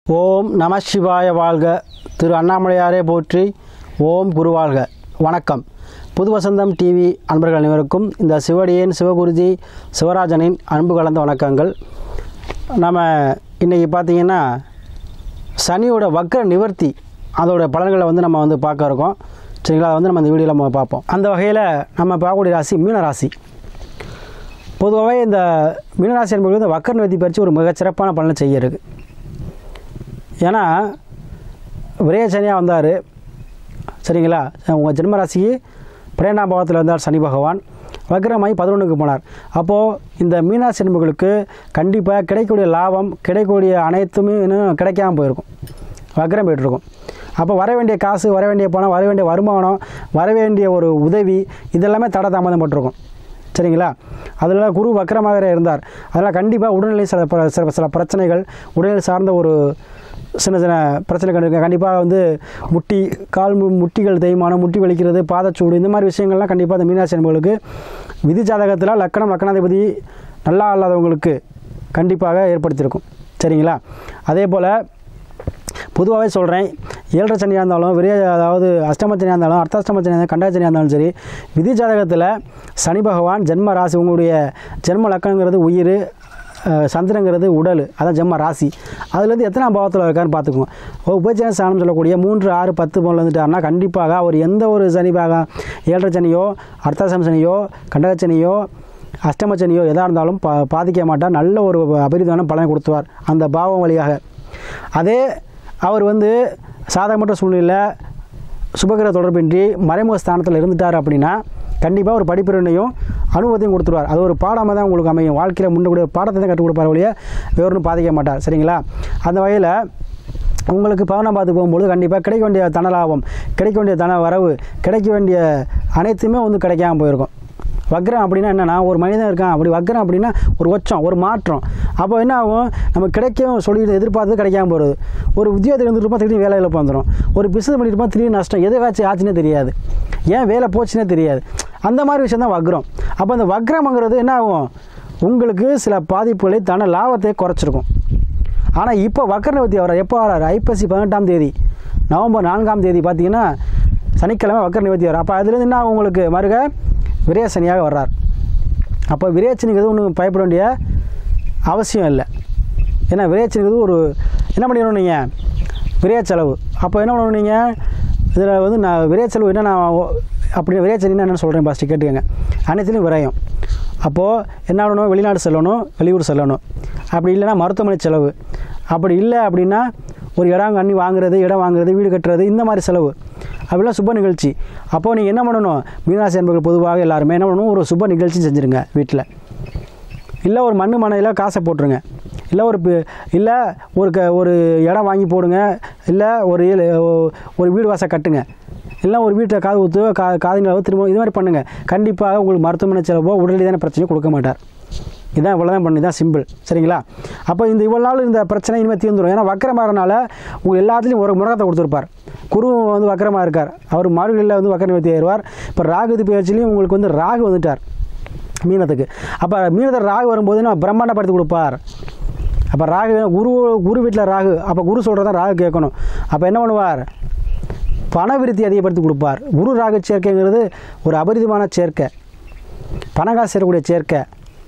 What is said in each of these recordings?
ஓம் நம சிவாய வாழ்க திரு அண்ணாமலையாரே போற்றி ஓம் குருவாழ்க வணக்கம் புது வசந்தம் டிவி அன்பர்கள் அனைவருக்கும் இந்த சிவடியன் சிவகுருஜி சிவராஜனின் அன்பு கலந்த வணக்கங்கள் நம்ம இன்றைக்கி பார்த்தீங்கன்னா சனியோட வக்கர நிவர்த்தி அதோட பலன்களை வந்து நம்ம வந்து பார்க்க இருக்கோம் சரிங்களா அதை வந்து நம்ம இந்த வீடியோவில் நம்ம பார்ப்போம் அந்த வகையில் நம்ம பார்க்கக்கூடிய ராசி மீன ராசி பொதுவாகவே இந்த மீனராசி என்பது இந்த வக்கர நிவர்த்தி பறித்து ஒரு மிகச்சிறப்பான பலனை செய்ய இருக்கு ஏன்னா விரைய சனியாக வந்தார் சரிங்களா உங்கள் ஜென்மராசிக்கு பன்னெண்டாம் பாவத்தில் இருந்தார் சனி பகவான் வக்ரமாகி பதினொன்றுக்கு போனார் அப்போது இந்த மீனாசி என்பவர்களுக்கு கண்டிப்பாக கிடைக்கக்கூடிய லாபம் கிடைக்கக்கூடிய அனைத்துமே இன்னும் கிடைக்காம போயிருக்கும் வக்ரம் போயிட்டுருக்கும் அப்போ வர வேண்டிய காசு வர வேண்டிய பணம் வர வேண்டிய வருமானம் வர வேண்டிய ஒரு உதவி இதெல்லாமே தட தாமதம் பட்டிருக்கும் சரிங்களா அதில் குரு வக்கரமாக இருந்தார் அதனால் கண்டிப்பாக உடல்நிலை சில ப- சில சில பிரச்சனைகள் உடல்நிலை சார்ந்த ஒரு சின்ன சின்ன பிரச்சனை கண்டு கண்டிப்பாக வந்து முட்டி கால் மு- முட்டிகள் தேய்மானம் முட்டி வலிக்கிறது பாதச்சூடு இந்த மாதிரி விஷயங்கள்லாம் கண்டிப்பாக அந்த மீனாட்சி என்பவர்களுக்கு விதி ஜாதகத்தில் லக்கணம் லக்கணாதிபதி நல்லா இல்லாதவங்களுக்கு கண்டிப்பாக ஏற்படுத்தியிருக்கும் சரிங்களா அதே போல் பொதுவாகவே சொல்கிறேன் ஏழரை சனியாக இருந்தாலும் விரைய அதாவது அஷ்டம சனியாக இருந்தாலும் அர்த்தாஷ்டம சனியாக இருந்தாலும் கண்டா சனியாக இருந்தாலும் சரி விதி ஜாதகத்தில் சனி பகவான் ஜென்ம ராசி உங்களுடைய ஜென்ம லக்கணங்கிறது உயிர் அஹ், சந்திரங்கிறது உடல் அதான் ஜென்ம ராசி அதுலேருந்து எத்தனாம் பாவத்தில் இருக்காருன்னு பார்த்துக்குவோம் உபஜன ஸ்தானம் சொல்லக்கூடிய மூன்று ஆறு பத்து போல வந்துட்டாருன்னா கண்டிப்பாக அவர் எந்த ஒரு சனி பாகம் ஏழரை சனியோ அர்த்தாசம சனியோ கண்டக சனியோ அஷ்டம சனியோ எதாக இருந்தாலும் பா பாதிக்க மாட்டார் நல்ல ஒரு அபரிதமான பலனை கொடுத்துவார் அந்த பாவம் வழியாக அதே அவர் வந்து சாதகமற்ற சூழ்நிலையில் சுபகிர தொடர்பின்றி மறைமுக ஸ்தானத்தில் இருந்துட்டார் அப்படின்னா கண்டிப்பாக ஒரு படிப்பிறனையும் அனுபவத்தையும் கொடுத்துருவார் அது ஒரு பாடமாக தான் உங்களுக்கு அமையும் வாழ்க்கையில் முன்னக்கூடிய ஒரு பாடத்தை தான் கற்றுக் கொடுப்பார் ஒழிய வேறொன்றும் பாதிக்க மாட்டார் சரிங்களா அந்த வகையில் உங்களுக்கு பவனம் பார்த்து போகும்போது கண்டிப்பாக கிடைக்க வேண்டிய தன லாபம் கிடைக்க வேண்டிய தன வரவு கிடைக்க வேண்டிய அனைத்துமே வந்து கிடைக்காம போயிருக்கும் வக்ரம் அப்படின்னா என்னன்னா ஒரு மனிதன் இருக்கான் அப்படி வக்ரம் அப்படின்னா ஒரு ஒச்சம் ஒரு மாற்றம் அப்போ என்ன ஆகும் நம்ம கிடைக்கும் சொல்லி எதிர்பார்த்து கிடைக்காம போகிறது ஒரு உத்தியோகத்தில் இருந்துருப்போம் திடீர்னு வேலை இழப்பு வந்துடும் ஒரு பிஸ்னஸ் பண்ணிட்டு இருப்போம் திடீர்னு நஷ்டம் எதுக்காச்சும் ஆச்சுன்னே தெரியாது ஏன் வேலை போச்சுன்னே தெரியாது அந்த மாதிரி விஷயம் தான் வக்ரம் அப்போ அந்த வக்ரம்ங்கிறது என்ன ஆகும் உங்களுக்கு சில பாதிப்புகளை தன லாபத்தை குறைச்சிருக்கும் ஆனால் இப்போ வக்கர நிவர்த்தி வர எப்போ வராரு ஐப்பசி பதினெட்டாம் தேதி நவம்பர் நான்காம் தேதி பார்த்தீங்கன்னா சனிக்கிழமை வக்கர நிவர்த்தி வர அப்போ அதுலேருந்து என்ன ஆகும் உங்களுக்கு மருக விரயசனியாக வர்றார் அப்போ விரயச்சனிங்கிறது ஒன்றும் பயப்பட வேண்டிய அவசியம் இல்லை ஏன்னா விரயச்சனிங்கிறது ஒரு என்ன பண்ணிடணும் நீங்கள் விரைய செலவு அப்போ என்ன பண்ணணும் நீங்கள் இதில் வந்து நான் விரைய செலவு என்ன நான் ஓ- அப்படி விரையச்சனின்னா என்னென்னு சொல்கிறேன் ஃபஸ்ட்டு கேட்டுக்கங்க அனைத்துலையும் விரயம் அப்போது என்ன பண்ணணும் வெளிநாடு செல்லணும் வெளியூர் செல்லணும் அப்படி இல்லைன்னா மருத்துவமனை செலவு அப்படி இல்லை அப்படின்னா ஒரு இடம் கண்ணி வாங்குறது இடம் வாங்குறது வீடு கட்டுறது இந்த மாதிரி செலவு அப்படிலாம் சுப நிகழ்ச்சி அப்போது நீங்கள் என்ன பண்ணணும் மீனாசி என்பர்கள் பொதுவாக எல்லாருமே என்ன பண்ணணும் ஒரு சுப நிகழ்ச்சி செஞ்சுருங்க வீட்டில் இல்லை ஒரு மண்ணு மனையில் காசை போட்டுருங்க இல்லை ஒரு பி- இல்லை ஒரு க ஒரு இடம் வாங்கி போடுங்க இல்லை ஒரு ஏழு- ஒரு வீடு வாசல் கட்டுங்க இல்லை ஒரு வீட்டில் காது ஊற்றுவோ கா காது நிலவோ திரும்ப இது மாதிரி பண்ணுங்கள் கண்டிப்பாக உங்களுக்கு மருத்துவமனை செலவோ உடல்ரீதியான பிரச்சனையோ கொடுக்க மாட்டார் இதான் இவ்வளோ தான் பண்ணி தான் சிம்பிள் சரிங்களா அப்போ இந்த இவ்வளோ நாள் இந்த பிரச்சனை இனிமேல் தீர்ந்துடும் ஏன்னா வக்கரமாகறனால உங்கள் எல்லாத்துலேயும் ஒரு முடக்கத்தை கொடுத்துருப்பார் குரு வந்து வக்கரமாக இருக்கார் அவர் மாடுகளில் வந்து வக்கர நிவர்த்தி ஆயிடுவார் இப்போ ராகுதி பயிற்சிலையும் உங்களுக்கு வந்து ராகு வந்துட்டார் மீனத்துக்கு அப்போ மீனத்தை ராகு வரும்போது நான் பிரம்மாண்டப்படுத்தி கொடுப்பார் அப்போ ராகு குரு குரு வீட்டில் ராகு அப்போ குரு சொல்கிறத ராகு கேட்கணும் அப்போ என்ன பண்ணுவார் பண விருத்தி அதிகப்படுத்தி கொடுப்பார் குரு ராகு சேர்க்கைங்கிறது ஒரு அபரிதமான சேர்க்கை பணக்காசு சேரக்கூடிய சேர்க்கை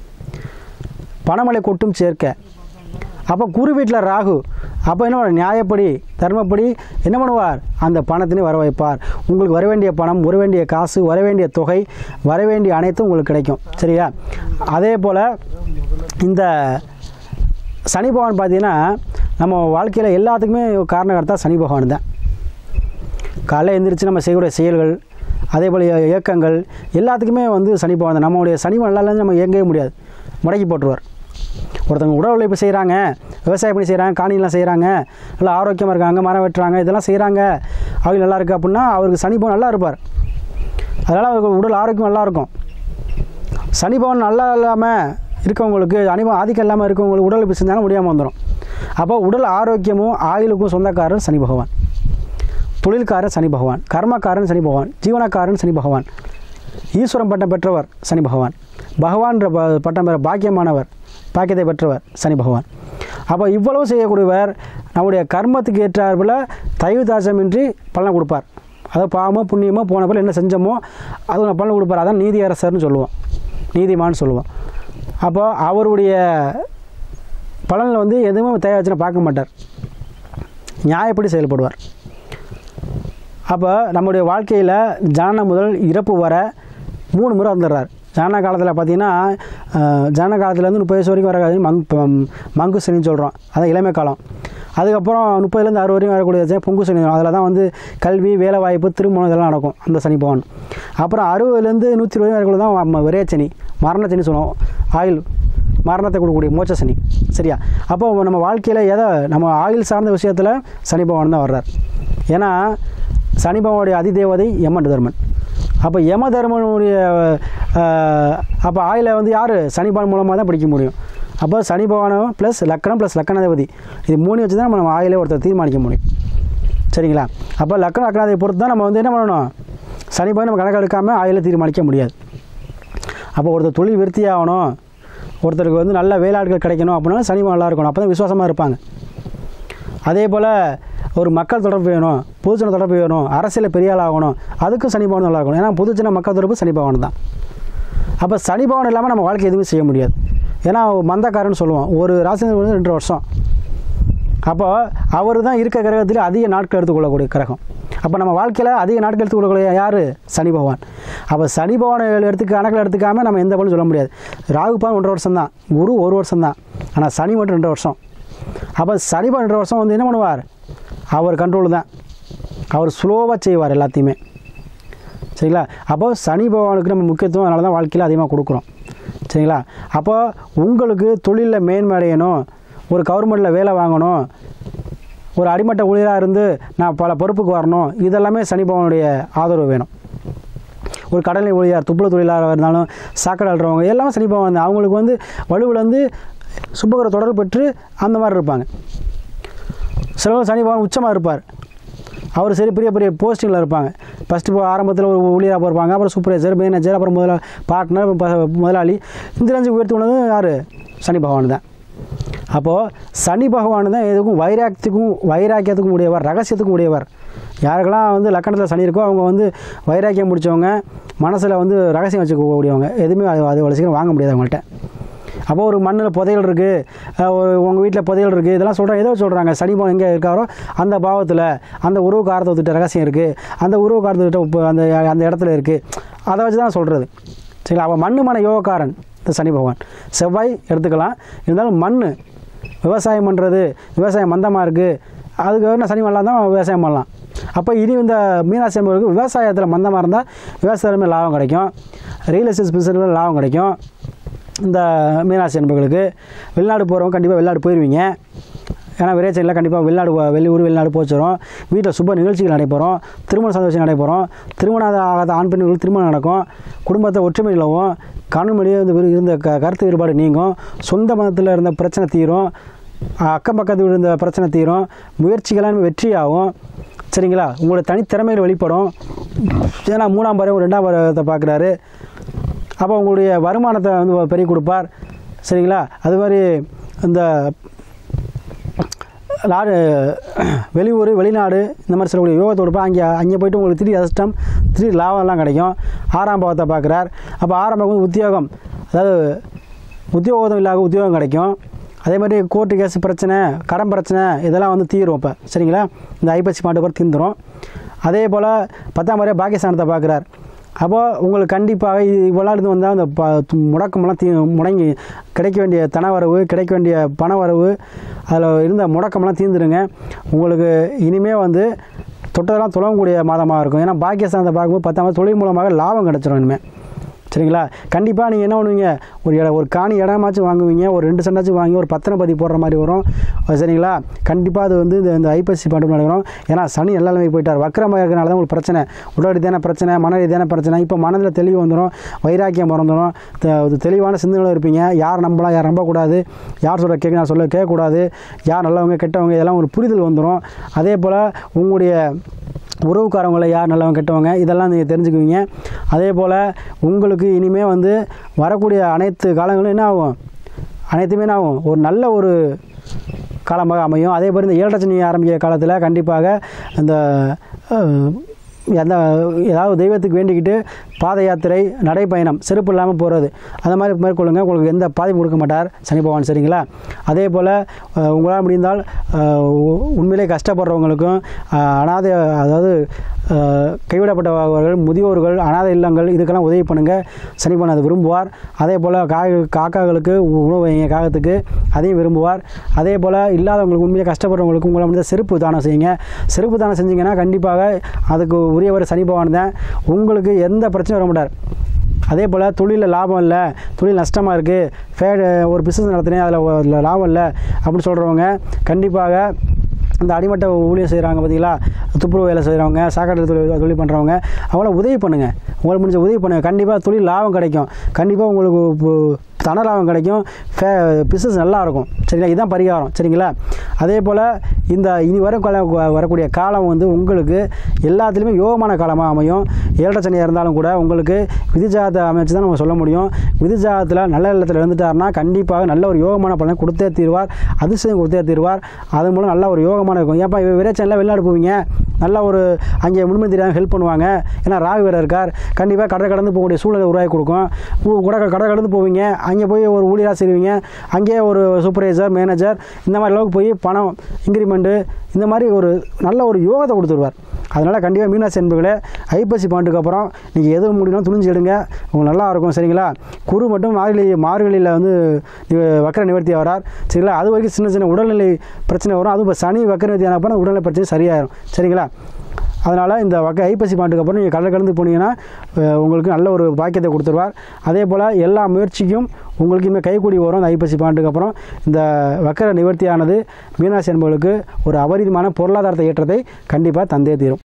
பணமலை கொட்டும் சேர்க்கை அப்போ குரு வீட்டில் ராகு அப்போ என்ன பண்ணுவார்? நியாயப்படி தர்மப்படி என்ன பண்ணுவார் அந்த பணத்தினை வர வைப்பார் உங்களுக்கு வர வேண்டிய பணம் வர வேண்டிய காசு வர வேண்டிய தொகை வர வேண்டிய அனைத்தும் உங்களுக்கு கிடைக்கும் சரியா அதே போல் இந்த சனி பகவான் பார்த்தீங்கன்னா நம்ம வாழ்க்கையில் எல்லாத்துக்குமே காரணகர்த்தா சனி பகவான் தான் காலைல எந்திரிச்சு நம்ம செய்யக்கூடிய செயல்கள் அதே போல் இயக்கங்கள் எல்லாத்துக்குமே வந்து சனி பகவான் தான் நம்மளுடைய சனி நல்லா இல்லைன்னு நம்ம இயங்கவே முடியாது முடக்கி போட்டுருவார் ஒருத்தவங்க உடல் உழைப்பு செய்கிறாங்க விவசாயம் பண்ணி செய்கிறாங்க காணிலாம் செய்கிறாங்க நல்லா ஆரோக்கியமாக இருக்காங்க மரம் வெட்டுறாங்க இதெல்லாம் செய்கிறாங்க அவங்க நல்லா இருக்கு அப்படின்னா அவருக்கு சனி பகவான் நல்லா இருப்பார் அதனால் அவருக்கு உடல் ஆரோக்கியம் நல்லா இருக்கும் சனி பகவான் நல்லா இல்லாமல் இருக்கவங்களுக்கு அனிமம் ஆதிக்கம் இல்லாமல் இருக்கவங்களுக்கு உடல் உழைப்பு செஞ்சாலும் முடியாமல் வந்துடும் அப்போ உடல் ஆரோக்கியமும் ஆயுளுக்கும் சொந்தக்காரர் சனி பகவான் தொழில்காரன் சனி பகவான் கர்மக்காரன் சனி பகவான் ஜீவனக்காரன் சனி பகவான் ஈஸ்வரன் பட்டம் பெற்றவர் சனி பகவான் பகவான்ற ப- பட்டம் பெற பாக்கியமானவர் பாக்கியத்தை பெற்றவர் சனி பகவான் அப்போ இவ்வளவு செய்யக்கூடியவர் நம்முடைய கர்மத்துக்கு ஏற்றாற்போல் தயவு தாசமின்றி பலன் கொடுப்பார் அதாவது பாவமோ புண்ணியமோ போன போல் என்ன செஞ்சோமோ அது நம்ம பலன் கொடுப்பார் அதான் நீதி அரசர்னு சொல்லுவோம் நீதிமான்னு சொல்லுவோம் அப்போ அவருடைய பலனில் வந்து எதுவுமே தேவையாச்சுன்னா பார்க்க மாட்டார் நியாயப்படி செயல்படுவார் அப்போ நம்முடைய வாழ்க்கையில் ஜனனம் முதல் இறப்பு வர மூணு முறை வந்துடுறார் ஜனன காலத்தில் பார்த்தீங்கன்னா அஹ், ஜனன காலத்துலேருந்து முப்பது வயசு வரைக்கும் வர மங் பம்- மங்கு சனின்னு சொல்கிறோம் அதான் இளமை காலம் அதுக்கப்புறம் முப்பதுலேருந்து அறுபது வரைக்கும் வரக்கூடிய சனி பொங்கு சனி அதில் தான் வந்து கல்வி வேலை வாய்ப்பு திருமணம் இதெல்லாம் நடக்கும் அந்த சனி பவன் அப்புறம் அறுபதுலேருந்து நூற்றி இருபது வரைக்கும் தான் ம- விரைய சனி மரண சனி சொல்லுவோம் ஆயுள் மரணத்தை கொடுக்கக்கூடிய மோட்ச சனி சரியா அப்போ நம்ம வாழ்க்கையில் எதை நம்ம ஆயுள் சார்ந்த விஷயத்தில் சனி பகவான் தான் வர்றார் ஏன்னா சனி பகவானுடைய அதிதேவதை யமன் தர்மன் அப்போ யம தர்மனுடைய அஹ், அப்போ ஆயில வந்து யார் சனி பகவான் மூலமாக தான் பிடிக்க முடியும் அப்போ சனி பகவானும் ப்ளஸ் லக்கணம் ப்ளஸ் லக்கணாதிபதி இது மூணு வச்சு தான் நம்ம ஆயிலே ஒருத்தர் தீர்மானிக்க முடியும் சரிங்களா அப்போ லக்கண லக்கணாதிபதி பொறுத்து தான் நம்ம வந்து என்ன பண்ணணும் சனி பகவான் நம்ம கணக்கு எடுக்காமல் ஆயில தீர்மானிக்க முடியாது அப்போ ஒருத்தர் தொழில் விருத்தி ஆகணும் ஒருத்தருக்கு வந்து நல்ல வேலையாட்கள் கிடைக்கணும் அப்படின்னா சனி பகவான் நல்லா இருக்கணும் அப்போ தான் விசுவாசமாக இருப்பாங்க அதே போல் ஒரு மக்கள் தொடர்பு வேணும் பொதுஜன தொடர்பு வேணும் அரசியலில் பெரிய ஆள் ஆகணும் அதுக்கும் சனி பகவான் நல்லா இருக்கணும் ஏன்னா பொதுஜன மக்கள் தொடர்பு சனி பகவான் தான் அப்போ சனி பகவான் இல்லாமல் நம்ம வாழ்க்கை எதுவுமே செய்ய முடியாது ஏன்னா மந்தக்காரன்னு சொல்லுவோம் ஒரு ராசினர் வந்து ரெண்டு வருஷம் அப்போ அவர் தான் இருக்க கிரகத்தில் அதிக நாட்கள் எடுத்துக்கொள்ளக்கூடிய கிரகம் அப்போ நம்ம வாழ்க்கையில் அதிக நாட்கள் எடுத்துக்கொள்ளக்கூடிய யார் சனி பகவான் அப்போ சனி பகவானை எடுத்துக்க கணக்கில் எடுத்துக்காமல் நம்ம எந்த பலனும் சொல்ல முடியாது ராகு பகவான் ஒன்றரை வருஷம் தான் குரு ஒரு வருஷம் தான் ஆனால் சனி மட்டும் ரெண்டு வருஷம் அப்போ சனி பகவான் ரெண்டு வருஷம் வந்து என்ன பண்ணுவார் அவர் கண்ட்ரோல் தான் அவர் ஸ்லோவாக செய்வார் எல்லாத்தையுமே சரிங்களா அப்போ சனி பகவானுக்கு நம்ம முக்கியத்துவம் அதனால தான் வாழ்க்கையில் அதிகமாக கொடுக்குறோம் சரிங்களா அப்போ உங்களுக்கு தொழிலில் மேன்மை அடையணும் ஒரு கவர்மெண்ட்டில் வேலை வாங்கணும் ஒரு அடிமட்ட ஊழியராக இருந்து நான் பல பொறுப்புக்கு வரணும் இதெல்லாமே சனி பகவானுடைய ஆதரவு வேணும் ஒரு கடலை ஊழியர் துப்புள தொழிலாளராக இருந்தாலும் சாக்கடை அல்றவங்க எல்லாமே சனி பகவான் தான். அவங்களுக்கு வந்து வலுவில் வந்து சுபகர தொடர்பு பெற்று அந்த மாதிரி இருப்பாங்க சிலவங்க சனி பகவான் உச்சமாக இருப்பார் அவர் சரி பெரிய பெரிய போஸ்டிங்கில் இருப்பாங்க ஃபஸ்ட்டு இப்போ ஆரம்பத்தில் ஒரு ஊழியராக போயிருப்பாங்க அப்புறம் சூப்பர்வைசர் மேனேஜர் அப்புறம் முதலா பார்ட்னர் முதலாளி இந்த ரேஞ்சு உயர்த்தி கொண்டதும் யார் சனி பகவான் தான் அப்போது சனி பகவான் தான் எதுக்கும் வைராக்கியத்துக்கும் வைராக்கியத்துக்கும் உடையவர் ரகசியத்துக்கும் உடையவர் யாருக்கெல்லாம் வந்து லக்கணத்தில் சனி இருக்கோ அவங்க வந்து வைராக்கியம் முடிச்சவங்க மனசில் வந்து ரகசியம் வச்சுக்கக்கூடியவங்க எதுவுமே அது அது அவ்வளோ சீக்கிரம் வாங்க முடியாது அவங்கள்ட்ட அப்போ ஒரு மண்ணில் புதையல் இருக்குது ஒரு உங்கள் வீட்டில் புதையல் இருக்குது இதெல்லாம் சொல்கிறாங்க ஏதோ சொல்கிறாங்க சனி பகவான் எங்கே இருக்காரோ அந்த பாவத்தில் அந்த உருவ காரத்தை ரகசியம் இருக்குது அந்த உருவ காரத்தை இப்போ அந்த அந்த இடத்துல இருக்குது அதை வச்சு தான் சொல்கிறது சரி அவன் மண்ணு மன யோகக்காரன் இந்த சனி பகவான் செவ்வாய் எடுத்துக்கலாம் இருந்தாலும் மண் விவசாயம் பண்ணுறது விவசாயம் மந்தமாக இருக்குது அதுக்கு வேணா சனி வரலாம் தான் விவசாயம் பண்ணலாம் அப்போ இனி இந்த மீனாட்சி அம்மனுக்கு விவசாயத்தில் மந்தமாக இருந்தால் விவசாயமே லாபம் கிடைக்கும் ரியல் எஸ்டேட் பிசினஸில் லாபம் கிடைக்கும் இந்த மீனாட்சி அன்பர்களுக்கு வெளிநாடு போகிறவங்க கண்டிப்பாக வெளிநாடு போயிடுவீங்க ஏன்னா விரைச்சலில் கண்டிப்பாக வெளிநாடு போ- வெளியூர் வெளிநாடு போச்சிடும் வீட்டில் சுப நிகழ்ச்சிகள் நடைபெறும் திருமண சந்தோஷம் நடைபெறும் திருமணம் ஆகாத ஆண் பெண்களுக்கு திருமணம் நடக்கும் குடும்பத்தை ஒற்றுமை நிலவும் கணவனுடைய இந்த விரு- இருந்த க கருத்து வேறுபாடு நீங்கும் சொந்த மதத்தில் இருந்த பிரச்சனை தீரும் அக்கம் பக்கத்தில் இருந்த பிரச்சனை தீரும் முயற்சிகளான வெற்றியாகும் சரிங்களா உங்களோட தனித்திறமைகள் வெளிப்படும் ஏன்னா மூணாம் பருவம் ரெண்டாம் பருவத்தை பார்க்குறாரு அப்போ உங்களுடைய வருமானத்தை வந்து பெருகி கொடுப்பார் சரிங்களா அது மாதிரி இந்த நாடு வெளியூர் வெளிநாடு இந்த மாதிரி சொல்லக்கூடிய யோகத்தை கொடுப்பா அங்கே அங்கே போயிட்டு உங்களுக்கு திடீர் அதிர்ஷ்டம் திடீர் லாபம்லாம் கிடைக்கும் ஆறாம் பாவத்தை பார்க்குறார் அப்போ ஆறாம் பாவம் வந்து உத்தியோகம் அதாவது உத்தியோகம் இல்லாத உத்தியோகம் கிடைக்கும் அதே மாதிரி கோர்ட்டு கேஸ் பிரச்சனை கடன் பிரச்சனை இதெல்லாம் வந்து தீரும் இப்போ சரிங்களா இந்த ஐப்பசி பாண்டு கூட தீர்ந்துடும் அதே போல் பத்தாம் முறையாக பாகிஸ்தானத்தை பார்க்குறார் அப்போது உங்களுக்கு கண்டிப்பாக இது இவ்வளோ இருந்து வந்தால் அந்த ப து- முடக்கமெல்லாம் தீ முடங்கி கிடைக்க வேண்டிய தனவரவு கிடைக்க வேண்டிய பண வரவு அதில் இருந்த முடக்கமெல்லாம் தீர்ந்துடுங்க உங்களுக்கு இனிமே வந்து தொட்டதெல்லாம் துளங்கக்கூடிய மாதமாக இருக்கும் ஏன்னா பாக்கியஸ்தானத்தை பார்க்கும்போது பத்தாம் தொழில் மூலமாக லாபம் கிடச்சிரும் இனிமேல் சரிங்களா கண்டிப்பாக நீங்கள் என்ன பண்ணுவீங்க ஒரு இடம் ஒரு காணி இடமாச்சும் வாங்குவீங்க ஒரு ரெண்டு சென்டாச்சும் வாங்கி ஒரு பத்திரம் பதிவு போடுற மாதிரி வரும் அது சரிங்களா கண்டிப்பாக அது வந்து இந்த இந்த ஐப்பசி பாண்டு நடக்கணும் ஏன்னா சனி எல்லாமே போயிட்டார் வக்கரமாக இருக்கிறனால தான் உங்களுக்கு பிரச்சனை உடல் ரீதியான பிரச்சனை மன ரீதியான பிரச்சனை இப்போ மனதில் தெளிவு வந்துடும் வைராக்கியம் பிறந்துடும் தெ- ஒரு தெளிவான சிந்தனையில் இருப்பீங்க யார் நம்பலாம் யார் நம்பக்கூடாது யார் சொல்ல கேட்க நான் சொல்ல கேட்கக்கூடாது யார் நல்லவங்க கெட்டவங்க இதெல்லாம் ஒரு புரிதல் வந்துடும் அதே போல் உங்களுடைய உறவுக்காரவங்கள யார் நல்லவங்க கெட்டவங்க இதெல்லாம் நீங்கள் தெரிஞ்சுக்குவீங்க அதே போல் உங்களுக்கு இனிமேல் வந்து வரக்கூடிய அனைத்து காலங்களும் என்ன ஆகும் அனைத்துமே என்ன ஆகும் ஒரு நல்ல ஒரு காலமாக அமையும் அதே மாதிரி இந்த ஏழரை சனி ஆரம்பிக்கிற காலத்தில் கண்டிப்பாக இந்த அஹ், எந்த ஏதாவது தெய்வத்துக்கு வேண்டிக்கிட்டு பாத யாத்திரை நடைப்பயணம் செருப்பு இல்லாமல் போகிறது அந்த மாதிரி மேற்கொள்ளுங்க உங்களுக்கு எந்த பாதிப்பும் கொடுக்க மாட்டார் சனி பகவான் சரிங்களா அதே போல் அஹ், உங்களால் முடிந்தால் அஹ், உ- உண்மையிலே கஷ்டப்படுறவங்களுக்கும் அஹ், அனாதை அதாவது அஹ், கைவிடப்பட்டவர்கள் முதியோர்கள் அனாதை இல்லங்கள் இதுக்கெல்லாம் உதவி பண்ணுங்கள் சனி பகவான் அதை விரும்புவார் அதே போல் காய் காக்காக்களுக்கு உ- உணவு வைங்க காகத்துக்கு அதையும் விரும்புவார் அதே போல் இல்லாதவங்களுக்கு உண்மையிலே கஷ்டப்படுறவங்களுக்கு உங்களால் முடிந்த செருப்பு தானம் செய்யுங்க செருப்பு தானம் செஞ்சீங்கன்னா கண்டிப்பாக அதுக்கு உரியவர் சனி பகவான் தான் உங்களுக்கு எந்த பிரச்சனையும் வர மாட்டார் அதே போல் தொழிலில் லாபம் இல்லை தொழில் நஷ்டமாக இருக்குது ஃபே ஒரு பிஸ்னஸ் நடத்தினேன் அதில் லாபம் இல்லை அப்படின்னு சொல்கிறவங்க கண்டிப்பாக இந்த அடிமட்ட ஊழியம் செய்கிறாங்க பார்த்தீங்களா துப்புரவு வேலை செய்கிறவங்க சாக்கடை தொழில் தொழில் பண்ணுறவங்க அவங்கள உதவி பண்ணுங்கள் உங்களுக்கு முடிஞ்ச உதவி பண்ணுங்கள் கண்டிப்பாக தொழில் லாபம் கிடைக்கும் கண்டிப்பாக உங்களுக்கு இப்போ தன லாபம் கிடைக்கும் ஃபே பிஸ்னஸ் நல்லா இருக்கும் சரிங்களா இதுதான் பரிகாரம் சரிங்களா அதே போல் இந்த இனி வரும் கால வரக்கூடிய காலம் வந்து உங்களுக்கு எல்லாத்துலேயுமே யோகமான காலமாக அமையும் ஏழரை சனியாக இருந்தாலும் கூட உங்களுக்கு விதிஜாதத்தை அமைச்சு தான் நம்ம சொல்ல முடியும் விதிஜாதத்தில் நல்ல இல்லத்தில் இருந்துட்டாருன்னா கண்டிப்பாக நல்ல ஒரு யோகமான பலனை கொடுத்தே தீர்வார் அதிர்ஷ்டம் கொடுத்தே தீர்வார் அது மூலம் நல்ல ஒரு யோகமான இருக்கும் ஏப்பா விரைச்சனில் வெளிநாடு போவீங்க நல்ல ஒரு அங்கே முழுமை தெரியாமல் ஹெல்ப் பண்ணுவாங்க ஏன்னா ராகு வேறு இருக்கார் கண்டிப்பாக கடை கடந்து போகக்கூடிய சூழலை உருவாக்கி கொடுக்கும் ஊ- கூட கடை கடந்து போவீங்க அங்கே போய் ஒரு ஊழியராக செய்வீங்க அங்கேயே ஒரு சூப்பர்வைசர் மேனேஜர் இந்த மாதிரி அளவுக்கு போய் பணம் இன்க்ரிமெண்ட்டு இந்த மாதிரி ஒரு நல்ல ஒரு யோகத்தை கொடுத்துருவார் அதனால் கண்டிப்பாக மீனாட்சி என்பர்களே ஐப்பசி பாண்டுக்கு அப்புறம் நீங்கள் எது முடியும் துணிஞ்சு எடுங்க உங்களுக்கு நல்லா இருக்கும் சரிங்களா குரு மட்டும் மார்கழி மார்கழியில் வந்து நிவ- வக்கர நிவர்த்தி வரார் சரிங்களா அது வரைக்கும் சின்ன சின்ன உடல்நிலை பிரச்சனை வரும் அதுவும் இப்போ சனி வக்கர நிவர்த்தி ஆனப்போ உடல்நிலை பிரச்சனை சரியாயிரும் சரிங்களா அதனால் இந்த வகை ஐப்பசி பாட்டுக்கு அப்புறம் நீங்கள் கடல் கடந்து போனீங்கன்னா அஹ், உங்களுக்கு நல்ல ஒரு பாக்கியத்தை கொடுத்துருவார் அதே போல் எல்லா முயற்சிக்கும் உங்களுக்கு இன்னும் கைக்கூடி வரும் இந்த ஐப்பசி பாட்டுக்கு அப்புறம் இந்த வக்கர நிவர்த்தியானது மீனாசி என்பவர்களுக்கு ஒரு அபரிதமான பொருளாதாரத்தை ஏற்றத்தை கண்டிப்பாக தந்தே தீரும்